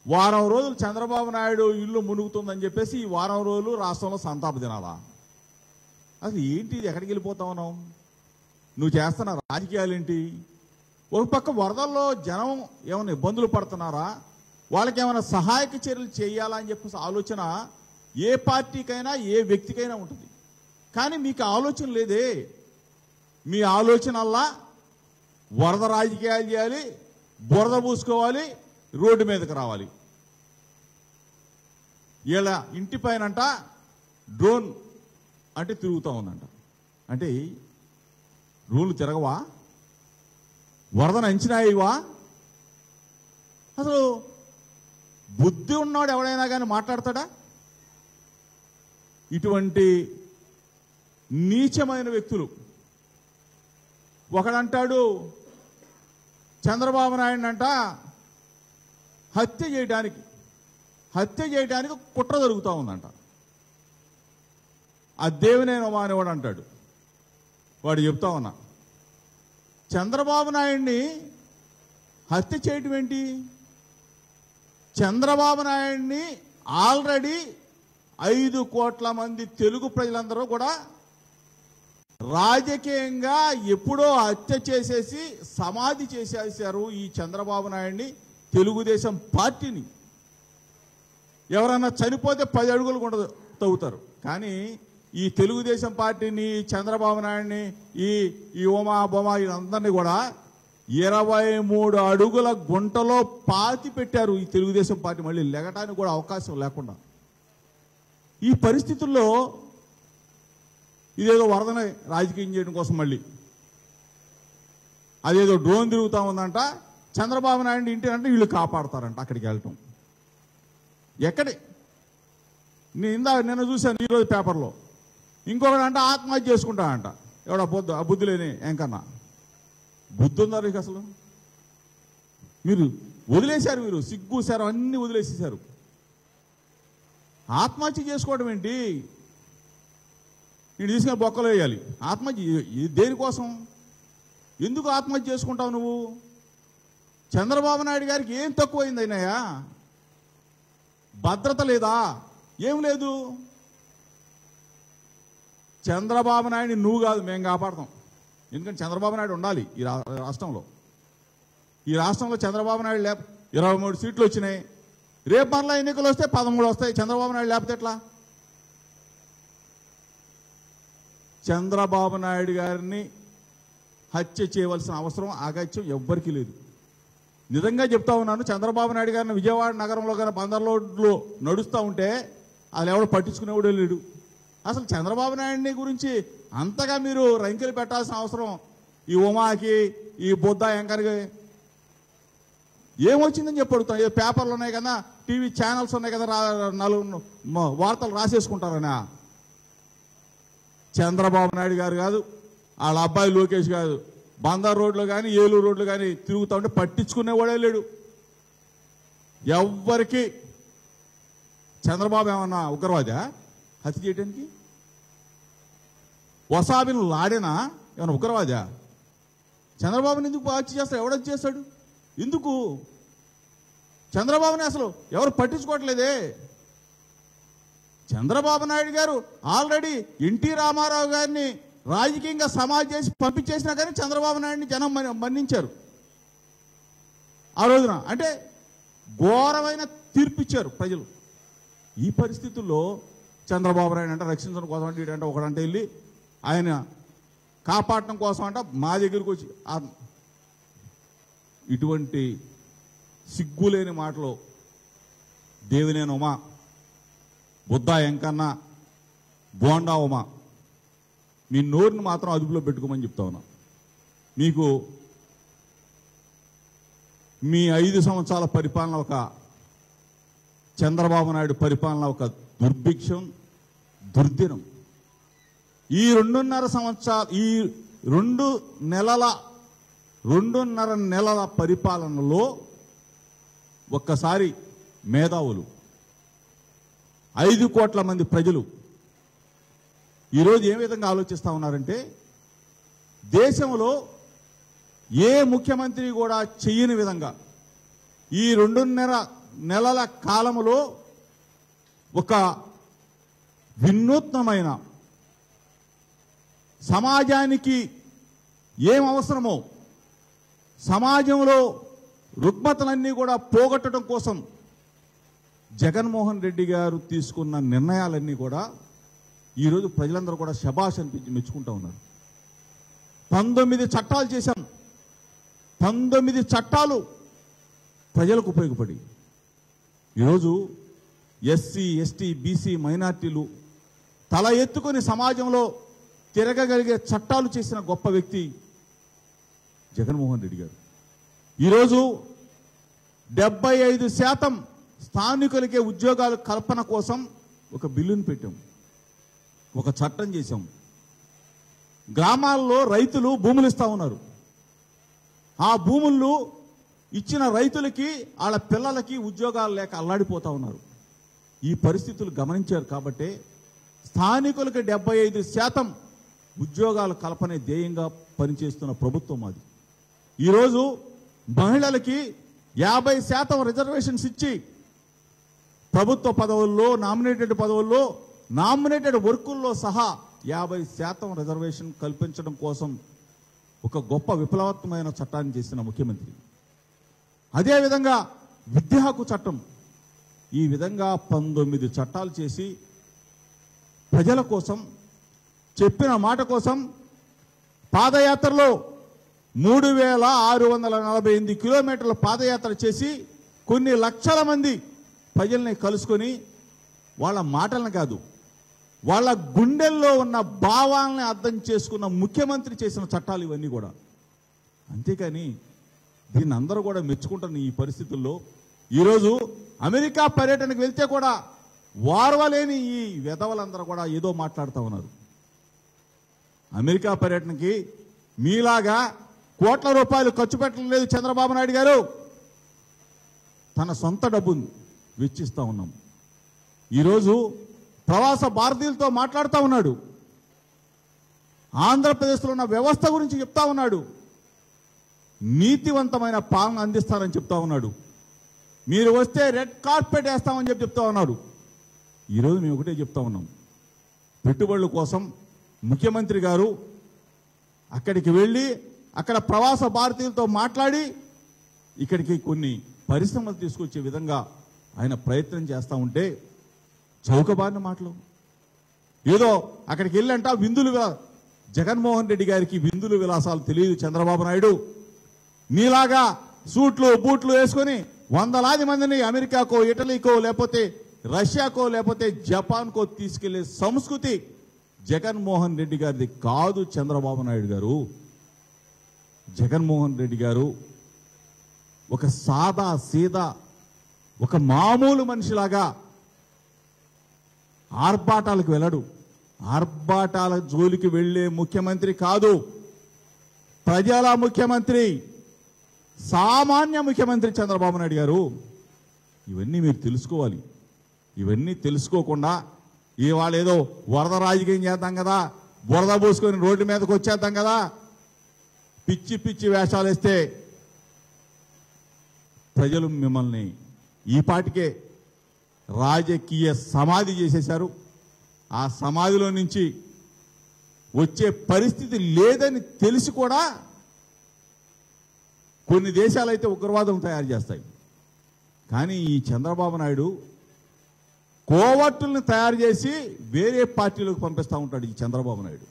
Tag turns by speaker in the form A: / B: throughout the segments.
A: వారం రోజులు చంద్రబాబు నాయుడు ఇల్లు మునుగుతుందని చెప్పేసి ఈ వారం రోజులు రాష్ట్రంలో సంతాప దినాలా అసలు ఏంటి ఇది ఎక్కడికి వెళ్ళిపోతా ఉన్నావు నువ్వు చేస్తున్న రాజకీయాలు ఏంటి ఒక పక్క వరదల్లో జనం ఏమైనా ఇబ్బందులు పడుతున్నారా వాళ్ళకి ఏమైనా సహాయక చర్యలు చేయాలా అని చెప్పేసి ఆలోచన ఏ పార్టీకైనా ఏ వ్యక్తికైనా ఉంటుంది కానీ మీకు ఆలోచన లేదే మీ ఆలోచనల్లా వరద రాజకీయాలు చేయాలి బురద పూసుకోవాలి రోడ్డు మీదకి రావాలి ఇలా ఇంటి పైనంట డ్రోన్ అంటే తిరుగుతూ ఉందంట అంటే రూలు తిరగవా వరదను అంచనా ఇవా అసలు బుద్ధి ఉన్నాడు ఎవడైనా కానీ మాట్లాడతాడా ఇటువంటి నీచమైన వ్యక్తులు ఒకడంటాడు చంద్రబాబు నాయుడు అంట హత్య చేయడానికి హత్య చేయడానికి కుట్ర జరుగుతూ ఉందంట ఆ దేవునేనో మానేవాడు అంటాడు వాడు చెప్తా ఉన్నా చంద్రబాబు నాయుడిని హత్య చేయటం ఏంటి చంద్రబాబు నాయుడిని ఆల్రెడీ ఐదు కోట్ల మంది తెలుగు ప్రజలందరూ కూడా రాజకీయంగా ఎప్పుడో హత్య చేసేసి సమాధి చేసేసారు ఈ చంద్రబాబు నాయుడిని తెలుగుదేశం పార్టీని ఎవరన్నా చనిపోతే పది అడుగులు కూడా తవ్వుతారు కానీ ఈ తెలుగుదేశం పార్టీని ఈ చంద్రబాబు నాయుడిని ఈ ఈ ఉమా బొమా వీళ్ళందరినీ కూడా ఇరవై మూడు అడుగుల గుంటలో పాతి పెట్టారు ఈ తెలుగుదేశం పార్టీ మళ్ళీ లెగటానికి కూడా అవకాశం లేకుండా ఈ పరిస్థితుల్లో ఇదేదో వరదని రాజకీయం చేయడం కోసం మళ్ళీ అదేదో డ్రోన్ తిరుగుతా ఉందంట చంద్రబాబు నాయుడు ఇంటి అంటే వీళ్ళు కాపాడతారంట అక్కడికి వెళ్ళటం ఎక్కడి నేను ఇందా నిన్న చూశాను ఈరోజు పేపర్లో ఇంకొకడు అంటే ఆత్మహత్య చేసుకుంటాడంట ఎవడా బుద్ధ ఆ బుద్ధి లేని ఎంకన్నా బుద్ధి ఉందా నీకు అసలు మీరు వదిలేశారు మీరు సిగ్గు సారు అన్ని వదిలేసేశారు ఆత్మహత్య చేసుకోవడం ఏంటి నేను తీసుకుని బొక్కలు వేయాలి ఆత్మహత్య ఈ- ఈ దేనికోసం ఎందుకు ఆత్మహత్య చేసుకుంటావు నువ్వు చంద్రబాబు నాయుడు గారికి ఏం తక్కువైంది అయినాయా భద్రత లేదా ఏం లేదు చంద్రబాబు నాయుడిని నువ్వు కాదు మేము కాపాడతాం ఎందుకంటే చంద్రబాబు నాయుడు ఉండాలి ఈ రా- రాష్ట్రంలో ఈ రాష్ట్రంలో చంద్రబాబు నాయుడు లేక ఇరవై మూడు సీట్లు వచ్చినాయి రేపు మరలా ఎన్నికలు వస్తే పదమూడు వస్తాయి చంద్రబాబు నాయుడు లేకపోతే ఎట్లా చంద్రబాబు నాయుడు గారిని హత్య చేయవలసిన అవసరం ఆగత్యం ఎవ్వరికీ లేదు నిజంగా చెప్తా ఉన్నాను చంద్రబాబు నాయుడు గారిని విజయవాడ నగరంలో కానీ బందర్లోడ్లో నడుస్తూ ఉంటే అది ఎవడు పట్టించుకునేవాడే లేడు అసలు చంద్రబాబు నాయుడిని గురించి అంతగా మీరు రంకెలు పెట్టాల్సిన అవసరం ఈ ఉమాకి ఈ బుద్ధ ఎంకర్కి ఏమొచ్చిందని చెప్పి అడుగుతాం ఏ పేపర్లు ఉన్నాయి కదా టీవీ ఛానల్స్ ఉన్నాయి కదా రా- నలుగురు మ- వార్తలు రాసేసుకుంటారనా చంద్రబాబు నాయుడు గారు కాదు వాళ్ళ అబ్బాయి లోకేష్ కాదు బందర్ రోడ్లు కానీ ఏలూరు రోడ్లు కానీ తిరుగుతూ ఉంటే పట్టించుకునేవాడే లేడు ఎవ్వరికి చంద్రబాబు ఏమన్నా ఉగ్రవాదా హత్య చేయడానికి వసాబిని లాడినా ఏమన్నా ఉగ్రవాదా చంద్రబాబుని ఎందుకు హత్య చేస్తాడు ఎవడొచ్చి చేస్తాడు ఎందుకు చంద్రబాబుని అసలు ఎవరు పట్టించుకోవట్లేదే చంద్రబాబు నాయుడు గారు ఆల్రెడీ ఎన్టీ రామారావు గారిని రాజకీయంగా సమాజ్ చేసి పంపించేసినా కానీ చంద్రబాబు నాయుడిని జనం మన్ని- మన్నించారు ఆ రోజున అంటే ఘోరమైన తీర్పిచ్చారు ప్రజలు ఈ పరిస్థితుల్లో చంద్రబాబు నాయుడు అంటే రక్షించడం కోసం అంటే ఇటంటే ఒకడంటే వెళ్ళి ఆయన కాపాడటం కోసం అంట మా దగ్గరికి వచ్చి ఆ- ఇటువంటి సిగ్గులేని మాటలు దేవినేని ఉమా బుద్ధ ఎంకన్న బోండా ఉమా మీ నోరుని మాత్రం అదుపులో పెట్టుకోమని చెప్తా ఉన్నా మీకు మీ ఐదు సంవత్సరాల పరిపాలన ఒక చంద్రబాబు నాయుడు పరిపాలన ఒక దుర్భిక్షం దుర్దినం ఈ రెండున్నర సంవత్సరాలు ఈ రెండు నెలల రెండున్నర నెలల పరిపాలనలో ఒక్కసారి మేధావులు ఐదు కోట్ల మంది ప్రజలు ఈరోజు ఏ విధంగా ఆలోచిస్తా ఉన్నారంటే దేశంలో ఏ ముఖ్యమంత్రి కూడా చెయ్యని విధంగా ఈ రెండున్నర నెలల కాలములో ఒక వినూత్నమైన సమాజానికి ఏం అవసరమో సమాజంలో రుగ్మతలన్నీ కూడా పోగొట్టడం కోసం జగన్మోహన్ రెడ్డి గారు తీసుకున్న నిర్ణయాలన్నీ కూడా ఈరోజు ప్రజలందరూ కూడా శబాష్ అనిపించి మెచ్చుకుంటా ఉన్నారు పంతొమ్మిది చట్టాలు చేశాం పంతొమ్మిది చట్టాలు ప్రజలకు ఉపయోగపడి ఈరోజు ఎస్సీ ఎస్టీ బీసీ మైనార్టీలు తల ఎత్తుకొని సమాజంలో తిరగగలిగే చట్టాలు చేసిన గొప్ప వ్యక్తి జగన్మోహన్ రెడ్డి గారు ఈరోజు డెబ్బై ఐదు శాతం స్థానికులకే ఉద్యోగాల కల్పన కోసం ఒక బిల్లును పెట్టాం ఒక చట్టం చేశాం గ్రామాల్లో రైతులు భూములు ఇస్తా ఉన్నారు ఆ భూములు ఇచ్చిన రైతులకి వాళ్ళ పిల్లలకి ఉద్యోగాలు లేక అల్లాడిపోతా ఉన్నారు ఈ పరిస్థితులు గమనించారు కాబట్టే స్థానికులకు డెబ్బై ఐదు శాతం ఉద్యోగాల కల్పనే ధ్యేయంగా పనిచేస్తున్న ప్రభుత్వం అది ఈరోజు మహిళలకి యాభై శాతం రిజర్వేషన్స్ ఇచ్చి ప్రభుత్వ పదవుల్లో నామినేటెడ్ పదవుల్లో నామినేటెడ్ వర్కుల్లో సహా యాభై శాతం రిజర్వేషన్ కల్పించడం కోసం ఒక గొప్ప విప్లవాత్మకమైన చట్టాన్ని చేసిన ముఖ్యమంత్రి అదేవిధంగా విద్యా హక్కు చట్టం ఈ విధంగా పంతొమ్మిది చట్టాలు చేసి ప్రజల కోసం చెప్పిన మాట కోసం పాదయాత్రలో మూడు వేల ఆరు వందల నలభై ఎనిమిది కిలోమీటర్ల పాదయాత్ర చేసి కొన్ని లక్షల మంది ప్రజల్ని కలుసుకొని వాళ్ళ మాటలను కాదు వాళ్ళ గుండెల్లో ఉన్న భావాలని అర్థం చేసుకున్న ముఖ్యమంత్రి చేసిన చట్టాలు ఇవన్నీ కూడా అంతేకాని దీన్ని అందరూ కూడా మెచ్చుకుంటున్న ఈ పరిస్థితుల్లో ఈరోజు అమెరికా పర్యటనకు వెళ్తే కూడా వారవలేని ఈ వెధవలందరూ కూడా ఏదో మాట్లాడుతూ ఉన్నారు అమెరికా పర్యటనకి మీలాగా కోట్ల రూపాయలు ఖర్చు పెట్టలేదు చంద్రబాబు నాయుడు గారు తన సొంత డబ్బును వెచ్చిస్తా ఉన్నాం ఈరోజు ప్రవాస భారతీయులతో మాట్లాడుతూ ఉన్నాడు ఆంధ్రప్రదేశ్లో ఉన్న వ్యవస్థ గురించి చెప్తా ఉన్నాడు నీతివంతమైన పాలన అందిస్తారని చెప్తా ఉన్నాడు మీరు వస్తే రెడ్ కార్పెట్ వేస్తామని చెప్పి చెప్తా ఉన్నాడు ఈరోజు మేము ఒకటే చెప్తా ఉన్నాం పెట్టుబడుల కోసం ముఖ్యమంత్రి గారు అక్కడికి వెళ్ళి అక్కడ ప్రవాస భారతీయులతో మాట్లాడి ఇక్కడికి కొన్ని పరిశ్రమలు తీసుకొచ్చే విధంగా ఆయన ప్రయత్నం చేస్తూ ఉంటే చౌకబారిన మాటలు ఏదో అక్కడికి వెళ్ళంట విందులు విలా- జగన్మోహన్ రెడ్డి గారికి విందులు విలాసాలు తెలియదు చంద్రబాబు నాయుడు నీలాగా సూట్లు బూట్లు వేసుకొని వందలాది మందిని అమెరికాకో ఇటలీకో లేకపోతే రష్యాకో లేకపోతే జపాన్కో తీసుకెళ్లే సంస్కృతి జగన్మోహన్ రెడ్డి గారిది కాదు చంద్రబాబు నాయుడు గారు జగన్మోహన్ రెడ్డి గారు ఒక సాదా సీదా ఒక మామూలు మనిషిలాగా ఆర్భాటాలకు వెళ్ళడు ఆర్భాటాల జోలికి వెళ్ళే ముఖ్యమంత్రి కాదు ప్రజల ముఖ్యమంత్రి సామాన్య ముఖ్యమంత్రి చంద్రబాబు నాయుడు గారు ఇవన్నీ మీరు తెలుసుకోవాలి ఇవన్నీ తెలుసుకోకుండా ఇవాళ ఏదో వరద రాజకీయం చేద్దాం కదా బురద పోసుకొని రోడ్డు మీదకి వచ్చేద్దాం కదా పిచ్చి పిచ్చి వేషాలు వేస్తే ప్రజలు మిమ్మల్ని ఈ పాటికే రాజకీయ సమాధి చేసేశారు ఆ సమాధిలో నుంచి వచ్చే పరిస్థితి లేదని తెలిసి కూడా కొన్ని దేశాలైతే ఉగ్రవాదం తయారు చేస్తాయి కానీ ఈ చంద్రబాబు నాయుడు కోవట్టుల్ని తయారు చేసి వేరే పార్టీలకు పంపిస్తూ ఉంటాడు ఈ చంద్రబాబు నాయుడు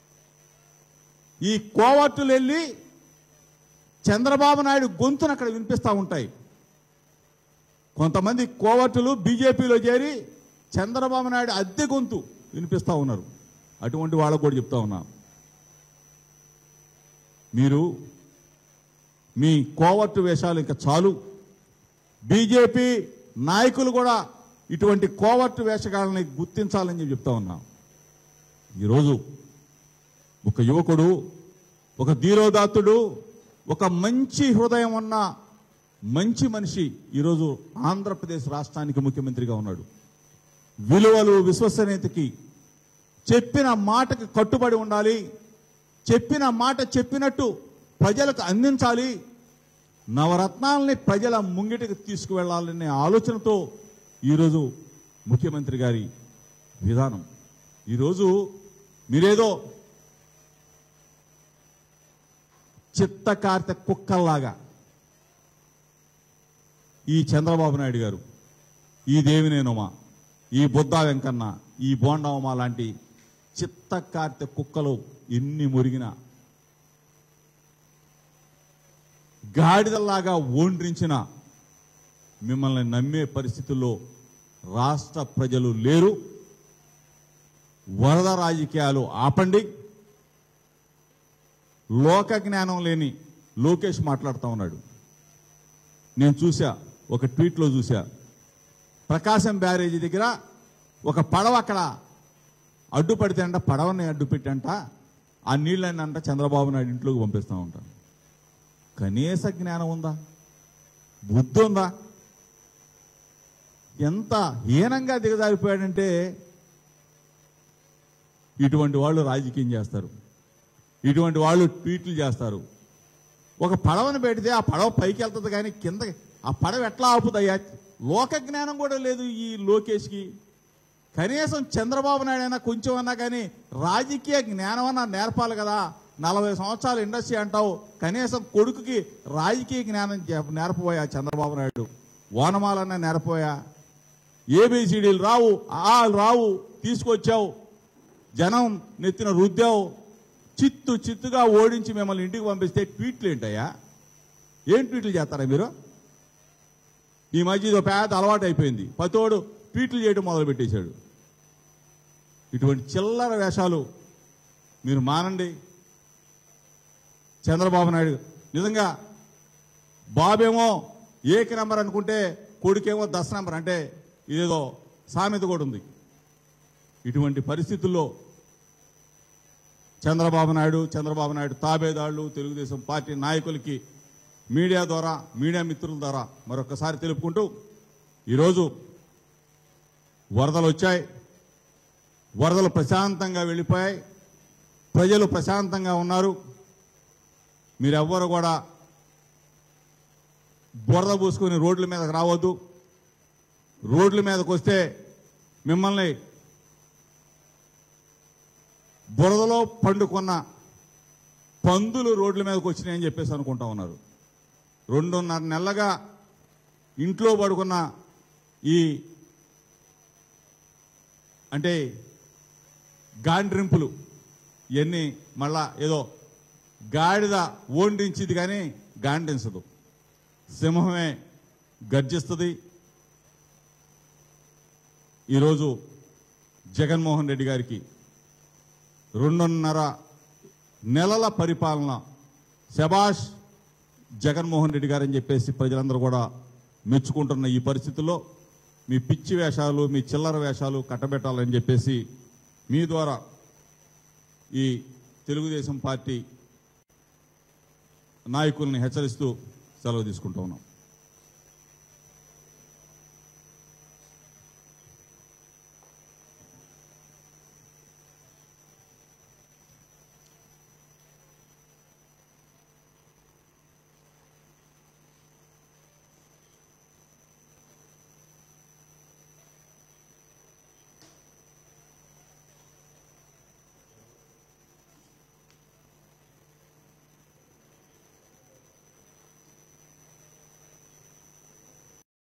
A: ఈ కోవట్టులు వెళ్ళి చంద్రబాబు నాయుడు గొంతును అక్కడ వినిపిస్తూ ఉంటాయి కొంతమంది కోవట్టులు బీజేపీలో చేరి చంద్రబాబు నాయుడు అద్దె గొంతు వినిపిస్తూ ఉన్నారు అటువంటి వాళ్ళకు కూడా చెప్తా ఉన్నా మీరు మీ కోవట్టు వేషాలు ఇంకా చాలు బీజేపీ నాయకులు కూడా ఇటువంటి కోవట్టు వేషగాళ్ళని గుర్తించాలని చెప్పి చెప్తా ఉన్నా ఈరోజు ఒక యువకుడు ఒక ధీరోదాత్తుడు ఒక మంచి హృదయం ఉన్న మంచి మనిషి ఈరోజు ఆంధ్రప్రదేశ్ రాష్ట్రానికి ముఖ్యమంత్రిగా ఉన్నాడు విలువలు విశ్వసనీయతకి చెప్పిన మాటకి కట్టుబడి ఉండాలి చెప్పిన మాట చెప్పినట్టు ప్రజలకు అందించాలి నవరత్నాలని ప్రజల ముంగిటికి తీసుకువెళ్లాలనే ఆలోచనతో ఈరోజు ముఖ్యమంత్రి గారి విధానం ఈరోజు మీరేదో చిత్తకార్తె కుక్కల్లాగా ఈ చంద్రబాబు నాయుడు గారు ఈ దేవినేనుమా ఈ బుద్ధా వెంకన్న ఈ బోండవమ లాంటి చిత్తకార్తె కుక్కలు ఎన్ని మురిగినా గాడిదల్లాగా ఓండ్రించిన మిమ్మల్ని నమ్మే పరిస్థితుల్లో రాష్ట్ర ప్రజలు లేరు వరద రాజకీయాలు ఆపండి లోక జ్ఞానం లేని లోకేష్ మాట్లాడుతూ ఉన్నాడు నేను చూసా ఒక ట్వీట్లో చూసా ప్రకాశం బ్యారేజీ దగ్గర ఒక పడవ అక్కడ అడ్డుపడితే అంట పడవని అడ్డుపెట్టంట ఆ నీళ్ళని అంట చంద్రబాబు నాయుడు ఇంట్లోకి పంపిస్తూ ఉంటాను కనీస జ్ఞానం ఉందా బుద్ధి ఉందా ఎంత హీనంగా దిగజారిపోయాడంటే ఇటువంటి వాళ్ళు రాజకీయం చేస్తారు ఇటువంటి వాళ్ళు ట్వీట్లు చేస్తారు ఒక పడవను పెడితే ఆ పడవ పైకి వెళ్తుంది కానీ కింద ఆ పడవ ఎట్లా ఆపుదయ్యా లోక జ్ఞానం కూడా లేదు ఈ లోకేష్కి కనీసం చంద్రబాబు నాయుడు అయినా కొంచెం అన్నా కానీ రాజకీయ జ్ఞానం అన్నా నేర్పాలి కదా నలభై సంవత్సరాలు ఇండస్ట్రీ అంటావు కనీసం కొడుకుకి రాజకీయ జ్ఞానం చెప్- నేర్పబోయా చంద్రబాబు నాయుడు ఓనమాలన్నా నేర్పబోయా ఏబిసిడీలు రావు ఆ రావు తీసుకొచ్చావు జనం నెత్తిన రుద్దావు చిత్తు చిత్తుగా ఓడించి మిమ్మల్ని ఇంటికి పంపిస్తే ట్వీట్లు ఏంటయ్యా ఏం ట్వీట్లు చేస్తారా మీరు ఈ మధ్య ఇది ఒక పెద్ద అలవాటు అయిపోయింది పతోడు ట్వీట్లు చేయడం మొదలు పెట్టేశాడు ఇటువంటి చిల్లర వేషాలు మీరు మానండి చంద్రబాబు నాయుడు నిజంగా బాబేమో ఏక నెంబర్ అనుకుంటే కొడుకేమో దశ నెంబర్ అంటే ఇదేదో సామెత కూడా ఉంది ఇటువంటి పరిస్థితుల్లో చంద్రబాబు నాయుడు చంద్రబాబు నాయుడు తాబేదాళ్లు తెలుగుదేశం పార్టీ నాయకులకి మీడియా ద్వారా మీడియా మిత్రుల ద్వారా మరొకసారి తెలుపుకుంటూ ఈరోజు వరదలు వచ్చాయి వరదలు ప్రశాంతంగా వెళ్ళిపోయాయి ప్రజలు ప్రశాంతంగా ఉన్నారు మీరెవ్వరు కూడా బురద పూసుకొని రోడ్ల మీదకి రావద్దు రోడ్ల మీదకి వస్తే మిమ్మల్ని బురదలో పండుకున్న పందులు రోడ్ల మీదకి వచ్చినాయని చెప్పేసి అనుకుంటా ఉన్నారు రెండున్నర నెలలుగా ఇంట్లో పడుకున్న ఈ అంటే గాండ్రింపులు ఇవన్నీ మళ్ళా ఏదో గాడిద ఓండించిది కానీ గాండించదు సింహమే గర్జిస్తుంది ఈరోజు జగన్మోహన్ రెడ్డి గారికి రెండున్నర నెలల పరిపాలన శబాష్ జగన్మోహన్ రెడ్డి గారని చెప్పేసి ప్రజలందరూ కూడా మెచ్చుకుంటున్న ఈ పరిస్థితుల్లో మీ పిచ్చి వేషాలు మీ చిల్లర వేషాలు కట్టబెట్టాలని చెప్పేసి మీ ద్వారా ఈ తెలుగుదేశం పార్టీ నాయకుల్ని హెచ్చరిస్తూ సెలవు తీసుకుంటూ ఉన్నాం